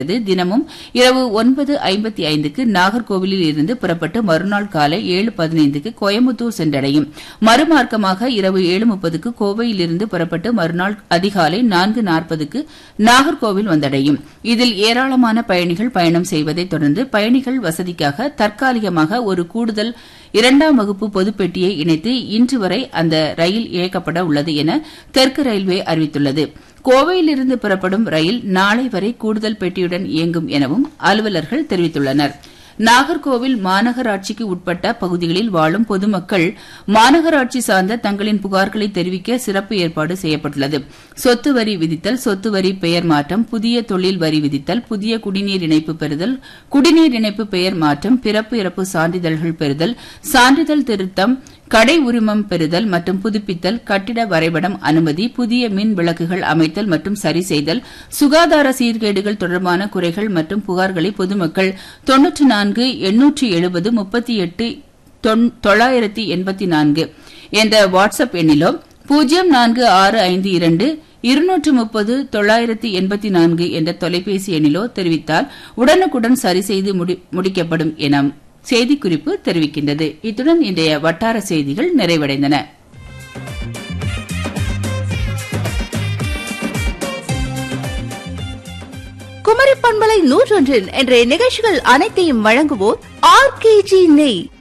தினமும் இரவு ஒன்பது ஐம்பத்தி ஐந்துக்கு நாகர்கோவிலில் இருந்து புறப்பட்டு மறுநாள் காலை ஏழு பதினைந்துக்கு கோயம்புத்தூர் சென்றடையும் மறுமார்க்கமாக இரவு ஏழு முப்பதுக்கு கோவையிலிருந்து புறப்பட்டு மறுநாள் அதிகாலை நான்கு நாற்பதுக்கு நாகர்கோவில் வந்தடையும் இதில் ஏராளமான பயணிகள் பயணம் செய்வதைத் தொடர்ந்து பயணிகள் வசதிக்காக தற்காலிகமாக ஒரு கூடுதல் இரண்டாம் வகுப்பு பொதுப்பெட்டியை இணைத்து இன்று வரை அந்த ரயில் இயக்கப்பட உள்ளது என தெற்கு ரயில்வே அறிவித்துள்ளது கோவையிலிருந்து புறப்படும் ரயில் நாளை வரை கூடுதல் பெட்டியுடன் இயங்கும் எனவும் அலுவலர்கள் தெரிவித்துள்ளனர் நாகர்கோவில் மாநகராட்சிக்கு உட்பட்ட பகுதிகளில் வாழும் பொதுமக்கள் மாநகராட்சி சார்ந்த தங்களின் புகார்களை தெரிவிக்க சிறப்பு ஏற்பாடு செய்யப்பட்டுள்ளது சொத்து வரி விதித்தல் சொத்து வரி பெயர் மாற்றம் புதிய தொழில் வரி விதித்தல் புதிய குடிநீர் இணைப்பு பெறுதல் குடிநீர் இணைப்பு பெயர் மாற்றம் பிறப்பு இறப்பு சான்றிதழ்கள் பெறுதல் சான்றிதழ் திருத்தம் கடை உரிமம் பெறுதல் மற்றும் புதுப்பித்தல் கட்டிட வரைபடம் அனுமதி புதிய மின் விளக்குகள் அமைத்தல் மற்றும் சரி செய்தல் சுகாதார சீர்கேடுகள் தொடர்பான குறைகள் மற்றும் புகார்களை பொதுமக்கள் தொன்னூற்று நான்கு எண்ணூற்றி எழுபது முப்பத்தி எட்டு தொள்ளாயிரத்தி எண்பத்தி நான்கு என்ற வாட்ஸ்அப் எண்ணிலோ பூஜ்ஜியம் நான்கு ஆறு ஐந்து இரண்டு இருநூற்று முப்பது தொள்ளாயிரத்தி எண்பத்தி நான்கு என்ற தொலைபேசி எண்ணிலோ தெரிவித்தால் உடனுக்குடன் சரி செய்து முடிக்கப்படும் என செய்திக்குறிப்பு தெரிவிக்கின்றது இத்துடன் இன்றைய வட்டார செய்திகள் நிறைவடைந்தன குமரி பண்பலை நூற்றொன்றின் என்ற நிகழ்ச்சிகள் அனைத்தையும் வழங்குவோர் ஆர் கே ஜி நெய்